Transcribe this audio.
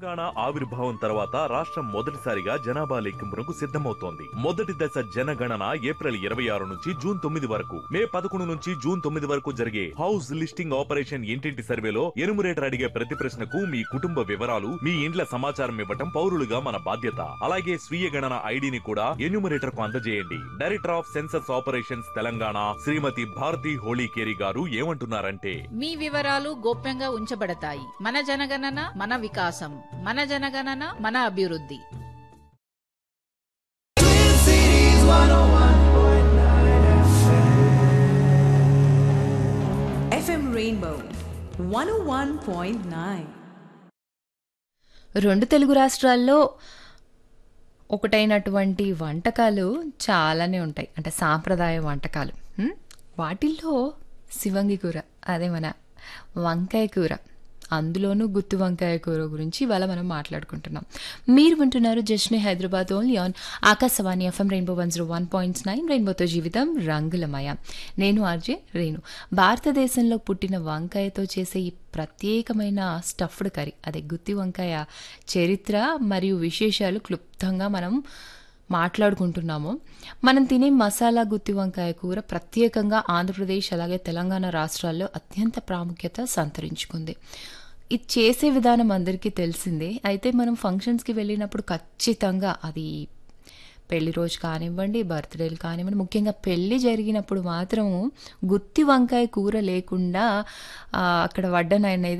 తెలంగాణ ఆవిర్భావం తర్వాత రాష్ట్రం మొదటిసారిగా జనాభా లెక్కింపునకు సిద్ధమవుతోంది మొదటి దశ జనగణన ఏప్రిల్ ఇరవై ఆరు నుంచి జూన్ తొమ్మిది వరకు మే పదకొండు నుంచి జూన్ తొమ్మిది వరకు జరిగే హౌస్ లిస్టింగ్ ఆపరేషన్ ఇంటింటి సర్వేలో ఎనుమరేటర్ అడిగే ప్రతి ప్రశ్నకు మీ కుటుంబ వివరాలు మీ ఇండ్ల సమాచారం ఇవ్వటం పౌరులుగా మన బాధ్యత అలాగే స్వీయ గణన ఐడిని కూడా ఎన్యూమరేటర్ కు అందజేయండి director of census operations Telangana Shrimati Bharati Holikeri garu ఏమంటున్నారంటే మీ వివరాలు గోప్యంగా ఉంచబడతాయి మన జనగణన మన వికాసం మన జనగణన మన అభివృద్ధి FM Rainbow 101.9. రెండు తెలుగు రాష్ట్రాల్లో ఒకటైనటువంటి వంటకాలు చాలానే ఉంటాయి అంటే సాంప్రదాయ వంటకాలు హ్మ్? వాటిల్లో శివంగి కూర అదే మన వంకాయ కూర అందులోనూ గుత్తి వంకాయ కూర గురించి ఇవాళ మనం మాట్లాడుకుంటున్నాం మీరు వింటున్నారు జస్ట్ని Hyderabad only on Akashvani FM rainbow one zero one point nine రెయిన్బోతో జీవితం రంగులమయ నేను ఆర్జే రేణు భారతదేశంలో పుట్టిన వంకాయతో చేసే ఈ ప్రత్యేకమైన స్టఫ్డ్ కర్రీ అదే గుత్తి వంకాయ చరిత్ర మరియు విశేషాలు క్లుప్తంగా మనం మాట్లాడుకుంటున్నాము మనం తినే మసాలా గుత్తి వంకాయ కూర ప్రత్యేకంగా ఆంధ్రప్రదేశ్ అలాగే తెలంగాణ రాష్ట్రాల్లో అత్యంత ప్రాముఖ్యత సంతరించుకుంది ఇది చేసే విధానం అందరికీ తెలిసిందే అయితే మనం ఫంక్షన్స్కి వెళ్ళినప్పుడు ఖచ్చితంగా అది పెళ్లి రోజు కానివ్వండి బర్త్డేలు కానివ్వండి ముఖ్యంగా పెళ్లి జరిగినప్పుడు మాత్రం గుత్తి వంకాయ కూర లేకుండా ఆ, అక్కడ వడ్డన అనేది